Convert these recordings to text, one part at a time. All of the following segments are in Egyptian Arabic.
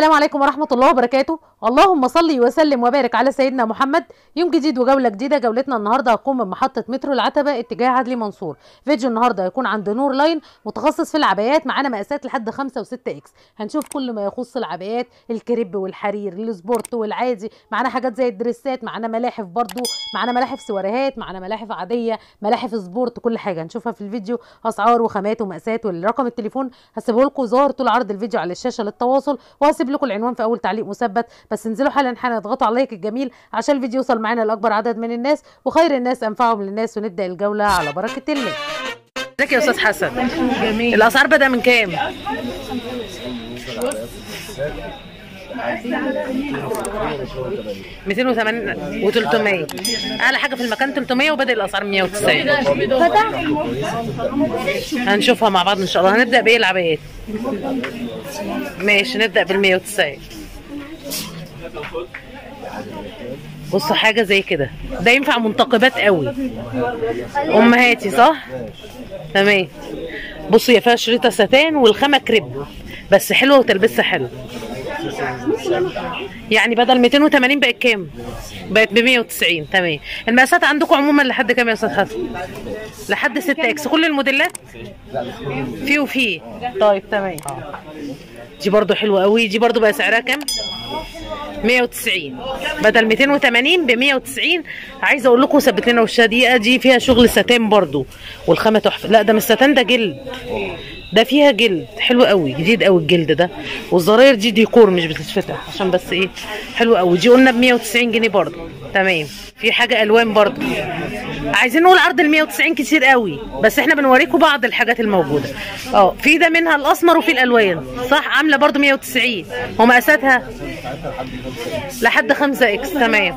السلام عليكم ورحمة الله وبركاته اللهم صل وسلم وبارك على سيدنا محمد يوم جديد وجولة جديدة جولتنا النهاردة هتكون من محطة مترو العتبة اتجاه عدلي منصور فيديو النهاردة هيكون عند نور لاين متخصص في العبايات معانا مقاسات لحد 5 و6 اكس هنشوف كل ما يخص العبايات الكريب والحرير السبورت والعادي معانا حاجات زي الدريسات معانا ملاحف برضو معانا ملاحف سواريهات معانا ملاحف عادية ملاحف سبورت كل حاجة هنشوفها في الفيديو اسعار وخامات ومقاسات والرقم التليفون هسيبه لكم ظاهر طول عرض الفيديو على الشاشة للتواصل وهسيب لكم العنوان في اول تعليق مثبت بس انزلوا حالا حالا اضغطوا على اللايك الجميل عشان الفيديو يوصل معانا لاكبر عدد من الناس وخير الناس انفعهم للناس ونبدا الجوله على بركه الله ازيك يا استاذ حسن جميل الاسعار بدا من كام 280 و300 اعلى حاجه في المكان 300 وبدا الاسعار 190 هنشوفها مع بعض ان شاء الله هنبدا بايه العبايات ماشي نبدا بال 190 بصوا حاجه زي كده ده ينفع منتقبات قوي امهاتي صح تمام بصوا هي فيها شريطه ستان والخامه كريب بس حلوه وتلبسها حلو يعني بدل 280 بقت كام؟ بقت ب 190 تمام المقاسات عندكم عموما لحد كام يا استاذ حسن؟ لحد 6 اكس كل الموديلات؟ في وفي طيب تمام دي برضو حلوه قوي دي برضو بقى سعرها كام؟ 190 بدل 280 ب 190 عايزه اقول لكم ثبت لنا وشها دقيقه دي فيها شغل ستان برضو والخامه تحفه لا ده مش ستان ده جلد ده فيها جلد حلو قوي جديد قوي الجلد ده والزراير دي ديكور مش بتتفتح عشان بس ايه حلو قوي دي قلنا ب 190 جنيه برضو تمام في حاجه الوان برضو عايزين نقول عرض ال 190 كتير قوي بس احنا بنوريكم بعض الحاجات الموجوده اه في ده منها الاسمر وفي الالوان صح عامله برضو 190 ومقاساتها لحد 5 اكس تمام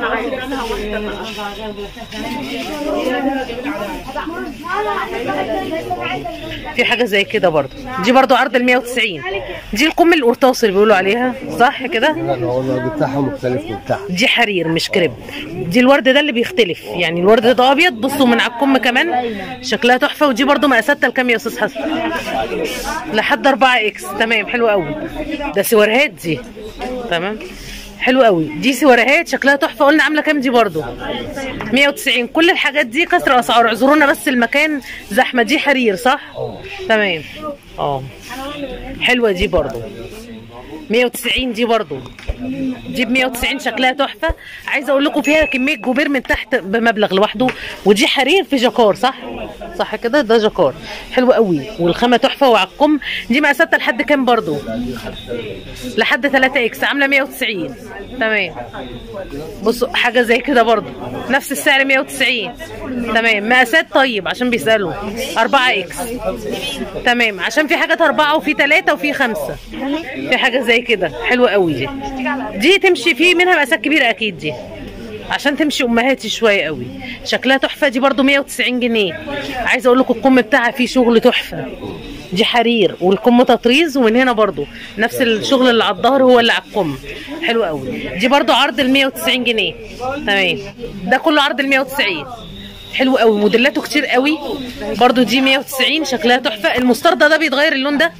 في حاجه زي كده برضو دي برضو عرض ال 190 دي الكم القرطاس اللي بيقولوا عليها صح كده لا هو الورد بتاعها مختلف من بتاعها دي حرير مش كريب دي الورد ده اللي بيختلف يعني الورد ده ابيض بصوا من على الكم كمان شكلها تحفه ودي برضو مقاساتها الكام يا استاذ حسن لحد 4 اكس تمام حلو قوي ده سوارهات دي تمام حلو قوي دي سوارهات شكلها تحفه قلنا عامله كام دي برضو 190 كل الحاجات دي كسر اسعار اعذرونا بس المكان زحمه دي حرير صح تمام اه حلوه دي برضو 190 دي برضو دي ب 190 شكلها تحفه عايزه اقول لكم فيها كميه جوبير من تحت بمبلغ لوحده ودي حرير في جاكار صح صح كده ده جاكار حلو قوي والخامه تحفه وعلى الكم دي مقاساتها لحد كام برضو لحد 3 اكس عامله 190 تمام بصوا حاجه زي كده برضو نفس السعر 190 تمام مقاسات طيب عشان بيسالوا 4 اكس تمام عشان في حاجات أربعة وفي ثلاثة وفي خمسة في حاجة زي كده حلوة قوي دي دي تمشي في منها مقاسات كبيرة أكيد دي عشان تمشي امهاتي شويه قوي شكلها تحفه دي برضو 190 جنيه عايزه اقول لكم الكم بتاعها فيه شغل تحفه دي حرير والكم تطريز ومن هنا برضو نفس الشغل اللي على الظهر هو اللي على الكم حلو قوي دي برضو عرض ال 190 جنيه تمام ده كله عرض ال 190 حلو قوي موديلاته كتير قوي برضو دي 190 شكلها تحفه المستردة ده بيتغير اللون ده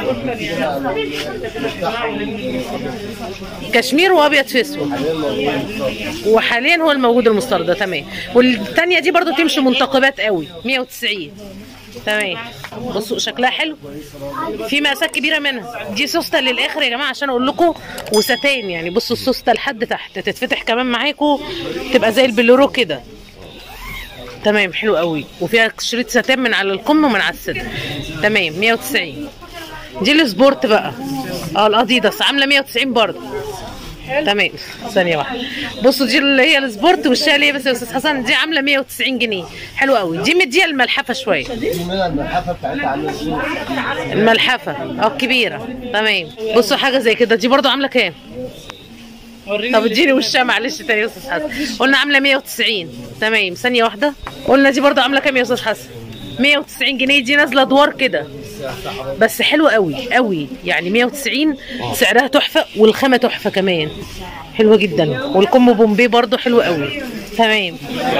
كشمير وابيض في اسود وحاليا هو الموجود المستردة تمام والتانية دي برضو تمشي منتقبات قوي 190 تمام بصوا شكلها حلو في مقاسات كبيره منها دي سوسته للاخر يا جماعه عشان اقول لكم وستان يعني بصوا السوسته لحد تحت تتفتح كمان معاكم تبقى زي البلورو كده تمام حلو قوي وفيها شريط ستان من على القم ومن على الصدر تمام 190 دي السبورت بقى اه الاديداس عامله 190 برضه تمام ثانية واحدة بصوا دي اللي هي السبورت والشال اللي هي بس يا استاذ حسن دي عاملة 190 جنيه حلوة قوي دي مدية الملحفة شوية دي منها الملحفه بتاعتها عامله ازاي الملحفة اه الكبيرة تمام بصوا حاجة زي كده دي برضو عاملة كام؟ طب اديني وشها معلش تاني يا استاذ حسن قلنا عامله 190 تمام ثانيه واحده قلنا دي برضو عامله كام يا استاذ حسن 190 جنيه دي نازله ادوار كده بس حلوه قوي قوي يعني 190 سعرها تحفه والخامه تحفه كمان حلوه جدا والكم بومبي برضو حلو قوي تمام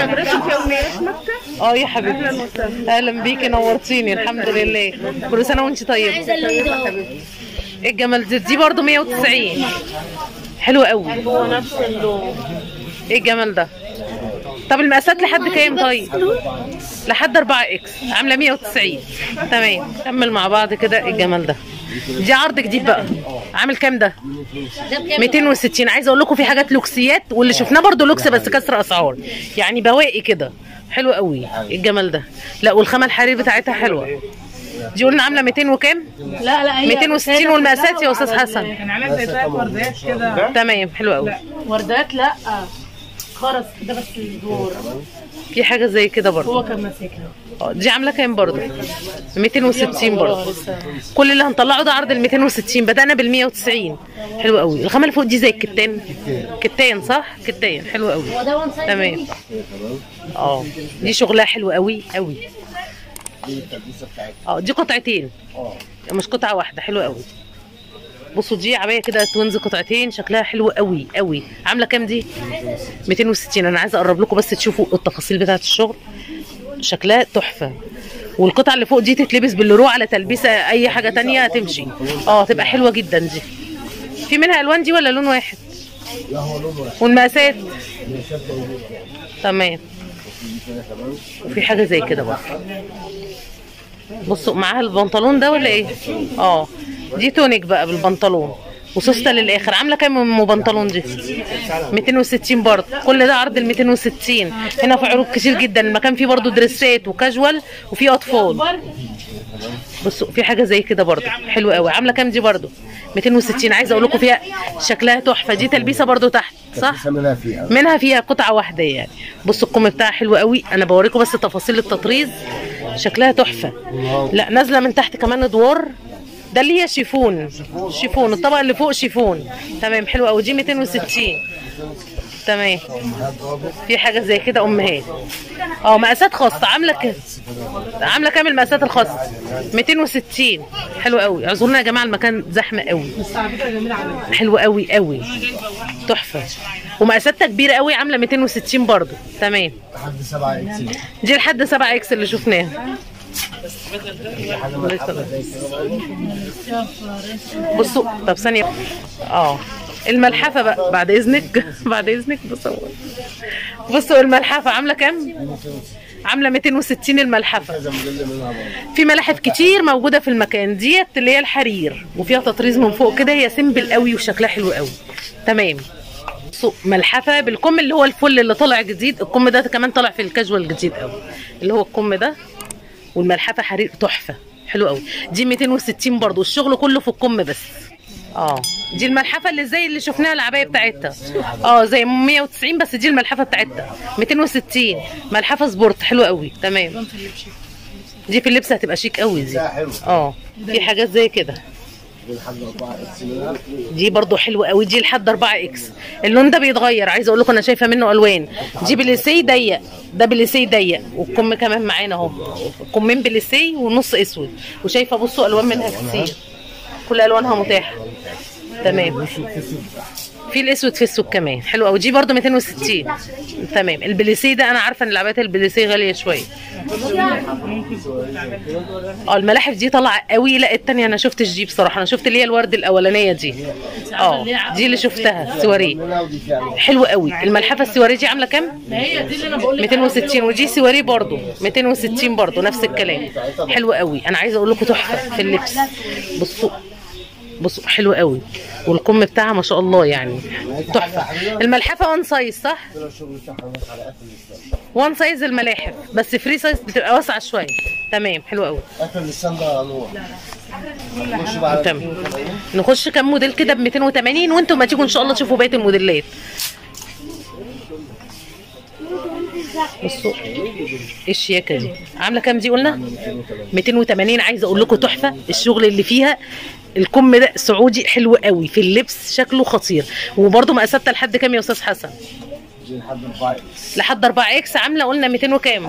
اه يا حبيبتي اهلا بيكي نورتيني الحمد لله كل سنه وانت طيبه ايه الجمال دي دي برضو 190 حلوه قوي هو نفس اللون ايه الجمال ده طب المقاسات لحد كام طيب لحد 4 اكس عامله 190 تمام كمل مع بعض كده إيه الجمال ده دي عرض جديد بقى عامل كام ده 260 عايزه اقول لكم في حاجات لوكسيات واللي شفناه برضو لوكس بس كسر اسعار يعني بواقي كده حلو قوي إيه الجمال ده لا والخامه الحرير بتاعتها حلوه دي قلنا عامله 200 وكام لا لا هي 260 والمقاسات يا استاذ حسن كان عليها زي شويه ورديات كده تمام حلو قوي وردات لا خرز كده بس الدور في حاجه زي كده برضو هو كان ماسكها اه دي عامله كام برضو 260 برضو كل اللي هنطلعه ده عرض ال 260 بدأنا بال 190 حلو قوي الخامه اللي فوق دي زي الكتان كتان صح كتان حلو قوي تمام اه دي شغلها حلو قوي قوي دي التلبيسه بتاعتها اه دي قطعتين اه مش قطعه واحده حلوه قوي بصوا دي عبايه كده توينز قطعتين شكلها حلو قوي قوي عامله كام دي 260 انا عايزه اقرب لكم بس تشوفوا التفاصيل بتاعه الشغل شكلها تحفه والقطعه اللي فوق دي تتلبس بالرو على تلبيسه اي حاجه تانية تمشي اه تبقى حلوه جدا دي في منها الوان دي ولا لون واحد لا هو لون واحد والمقاسات مقاسات موجوده تمام وفي حاجه زي كده برضه بصوا معاها البنطلون ده ولا ايه اه دي تونيك بقى بالبنطلون وسوسته للاخر عامله كام ام بنطلون دي 260 برضه كل ده عرض ال 260 هنا في عروض كتير جدا المكان فيه برضه دريسات وكاجوال وفيه اطفال بصوا في حاجه زي كده برضه حلوه قوي عامله كام دي برضه 260 عايزه اقول لكم فيها شكلها تحفه دي تلبيسه برضه تحت صح تلبيسه منها فيها منها فيها قطعه واحده يعني بصوا الكم بتاعها حلو قوي انا بوريكم بس تفاصيل التطريز شكلها تحفه لا نازله من تحت كمان ادوار ده اللي هي شيفون شيفون الطبقه اللي فوق شيفون تمام حلو قوي دي 260 تمام في حاجه زي كده امهات اه مقاسات خاصه عامله كام عامله كام المقاسات الخاصه 260 حلو قوي اعذرونا يا جماعه المكان زحمه قوي بس على فكره جميله على حلوه قوي قوي تحفه ومقاساتها كبيره قوي عامله 260 برضو تمام لحد 7 اكس دي لحد 7 اكس اللي شفناها حاجه مرحبا زي كده بصوا طب ثانيه اه الملحفه بقى بعد اذنك بعد اذنك بصور بصوا الملحفه عامله كام عامله 260 الملحفه كذا موديل منها برضه في ملاحف كتير موجوده في المكان ديت اللي هي الحرير وفيها تطريز من فوق كده هي سيمبل قوي وشكلها حلو قوي تمام بصوا ملحفه بالكم اللي هو الفل اللي طالع جديد الكم ده كمان طالع في الكاجوال جديد قوي اللي هو الكم ده والملحفه حرير تحفه حلو قوي دي 260 برضو الشغل كله في الكم بس اه دي الملحفه اللي زي اللي شفناها العبايه بتاعتها اه زي 190 بس دي الملحفه بتاعتها 260 ملحفه سبورت حلوه قوي تمام دي في اللبس هتبقى شيك قوي دي ده حلو اه في حاجات زي كده دي لحد 4 اكس منها دي برضو حلوه قوي دي لحد 4 اكس اللون ده بيتغير عايزه اقول لكم انا شايفه منه الوان دي بليسي ضيق ده بليسي ضيق والكم كمان معانا اهو كمين بليسي ونص اسود وشايفه بصوا الوان منها كتير كل الوانها متاحه تمام في الاسود في السود كمان حلو قوي دي برضو 260 تمام البليسي ده انا عارفه ان العبايات البليسي غاليه شويه اه الملاحف دي طالعه قوي لا التانية انا شفتش دي بصراحه انا شفت اللي هي الورد الاولانيه دي اه دي اللي شفتها سواريه منها ودي فيها حلوه قوي الملحفه السواريه دي عامله كام هي دي اللي انا بقول لك 260 ودي سواريه برضو 260 برضو نفس الكلام حلوه قوي انا عايزه اقول لكم تحفه في اللبس بصوا بصوا حلوه قوي والكم بتاعها ما شاء الله يعني تحفه الملحفه وان سايز صح الشغل بتاعها هناك على قفل اللسان وان سايز الملاحف بس فري سايز بتبقى واسعه شويه تمام حلو قوي قفل اللسان ده نور نخش بقى على تمام 280. نخش كام موديل كده ب 280 وانتم ما تيجوا ان شاء الله تشوفوا بقيه الموديلات بصوا ايه الشياكه دي عامله كام دي قلنا 280 عايزه اقول لكم تحفه الشغل اللي فيها الكم ده سعودي حلو قوي في اللبس شكله خطير وبرده مقاساتها لحد كام يا استاذ حسن دي لحد 4 اكس لحد 4 اكس عامله قلنا 200 وكام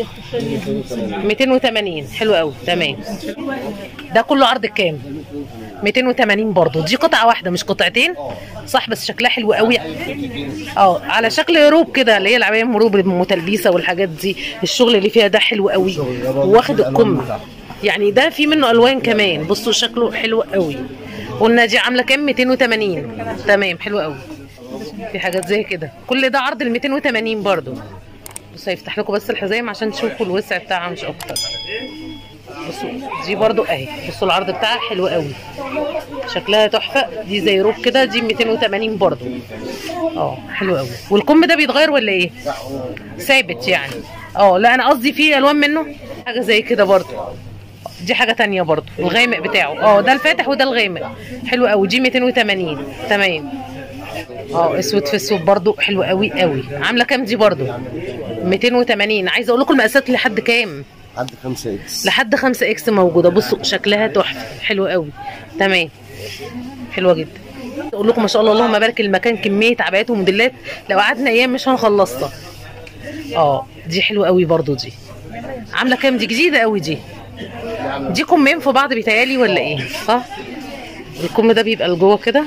280 حلو قوي تمام ده كله عرض كام 280 برضه دي قطعه واحده مش قطعتين صح بس شكلها حلو قوي اه على شكل روب كده اللي هي العبايه روب المتلبسه والحاجات دي الشغل اللي فيها ده حلو قوي واخد الكم يعني ده في منه الوان كمان بصوا شكله حلو قوي قلنا دي عامله كام 280 تمام حلو قوي في حاجات زي كده كل ده عرض ال 280 برضو بص هيفتح لكم بس الحزام عشان تشوفوا الوسع بتاعها مش اكتر بصوا دي برضو اهي بصوا العرض بتاعها حلو قوي شكلها تحفه دي زي روب كده دي 280 برضو اه حلو قوي والكم ده بيتغير ولا ايه ثابت يعني اه لا انا قصدي فيه الوان منه حاجه زي كده برضو دي حاجه تانية برضو الغامق بتاعه اه ده الفاتح وده الغامق حلو قوي دي 280 تمام اه اسود في اسود برضو حلو قوي قوي عامله كام دي برضو 280 عايزه اقول لكم المقاسات لحد كام عندي 5 اكس لحد 5 اكس موجوده بصوا شكلها تحفه حلو قوي تمام حلوه جدا اقول لكم ما شاء الله اللهم بارك المكان كميه عبايات وموديلات لو قعدنا ايام مش هنخلصها اه دي حلوه قوي برضو دي عامله كام دي جديده قوي دي دي كمين في بعض بيتهيالي ولا ايه صح الكم ده بيبقى لجوه كده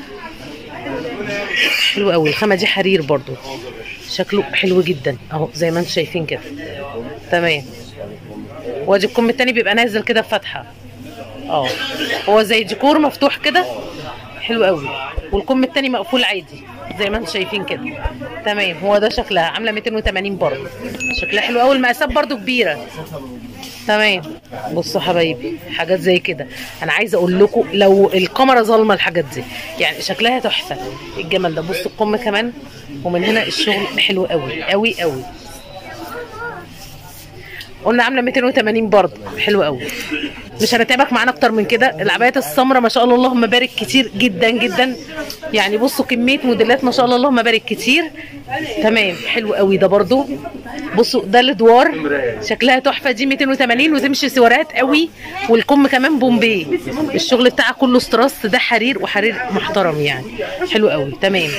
حلو قوي الخامه دي حرير برضو شكله حلو جدا اهو زي ما انتم شايفين كده تمام وادي الكم التاني بيبقى نازل كده بفتحه اه هو زي ديكور مفتوح كده حلو قوي والكم التاني مقفول عادي زي ما انتم شايفين كده تمام هو ده شكلها عامله 280 برضه شكلها حلو قوي المقاسات برضه كبيره تمام بصوا حبايبي حاجات زي كده انا عايزه اقول لكم لو الكاميرا ظالمه الحاجات دي يعني شكلها تحفه الجمال ده بصوا القم كمان ومن هنا الشغل حلو قوي قوي قوي قلنا عامله 280 برضه حلو قوي مش هنتعبك معانا اكتر من كده العبايات السمراء ما شاء الله اللهم بارك كتير جدا جدا يعني بصوا كميه موديلات ما شاء الله اللهم بارك كتير تمام حلو قوي ده برضه بصوا ده الادوار شكلها تحفه دي 280 وتمشي سوارات قوي والكم كمان بومبي الشغل بتاعها كله استراس ده حرير وحرير محترم يعني حلو قوي تمام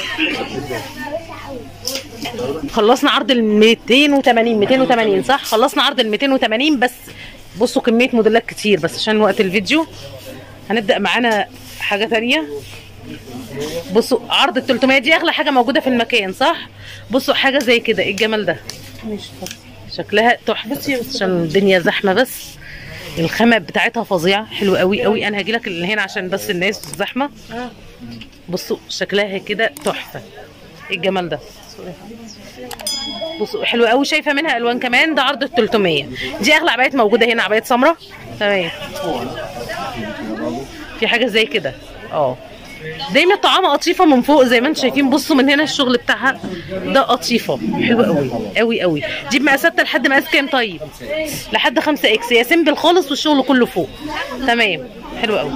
خلصنا عرض ال 280 280 صح خلصنا عرض ال 280 بس بصوا كميه موديلات كتير بس عشان وقت الفيديو هنبدا معانا حاجه تانية بصوا عرض ال 300 دي اغلى حاجه موجوده في المكان صح بصوا حاجه زي كده ايه الجمال ده شكلها تحفه عشان الدنيا زحمه بس الخامات بتاعتها فظيعه حلوه قوي قوي انا هاجي لك هنا عشان بس الناس زحمه بصوا شكلها كده تحفه ايه الجمال ده بصوا حلوه قوي شايفه منها الوان كمان ده عرض ال 300 دي اغلى عبايات موجوده هنا عبايات سمراء تمام في حاجه زي كده اه دايما طعامه قطيفه من فوق زي ما انتم شايفين بصوا من هنا الشغل بتاعها ده قطيفه حلوه قوي قوي قوي دي بمقاساتها لحد مقاس كام طيب لحد 5 اكس هي سيمبل خالص والشغل كله فوق تمام حلو قوي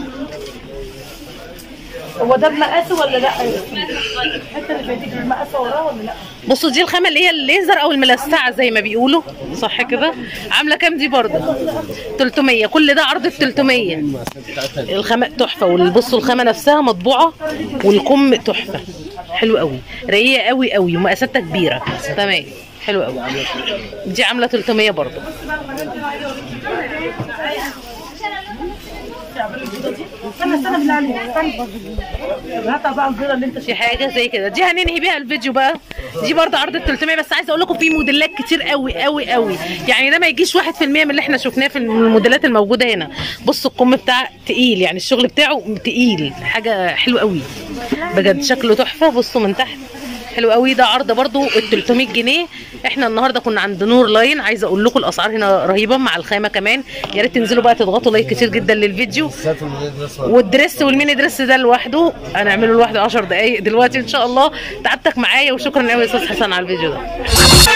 هو ده بمقاسه ولا لا الحته اللي بتيجي بالمقاسه وراه ولا لا بصوا دي الخامه اللي هي الليزر او الملسعه زي ما بيقولوا صح كده عامله كام دي برضه 300 كل ده عرض ال 300 الخامه تحفه وبصوا الخامه نفسها مطبوعه والكم تحفه حلو قوي رقيقه قوي قوي ومقاساتها كبيره تمام حلو قوي دي عامله 300 برضه استنى استنى بالله عليك استنى هاتها بقى البيضه اللي انت في حاجه زي كده دي هننهي بيها الفيديو بقى دي برضه عرض ال 300 بس عايزه اقول لكم في موديلات كتير قوي قوي قوي يعني ده ما يجيش 1% من اللي احنا شفناه في الموديلات الموجوده هنا بصوا الكم بتاع تقيل يعني الشغل بتاعه تقيل حاجه حلوه قوي بجد شكله تحفه بصوا من تحت حلو قوي ده عرض برضو ال 300 جنيه احنا النهارده كنا عند نور لاين عايزه اقول لكم الاسعار هنا رهيبه مع الخامه كمان يا ريت تنزلوا بقى تضغطوا لايك كتير جدا للفيديو سات الموديل ده صار. والدريس والميني دريس ده لوحده هنعمله لوحده 10 دقايق دلوقتي ان شاء الله تعبتك معايا وشكرا قوي يا استاذ حسن على الفيديو ده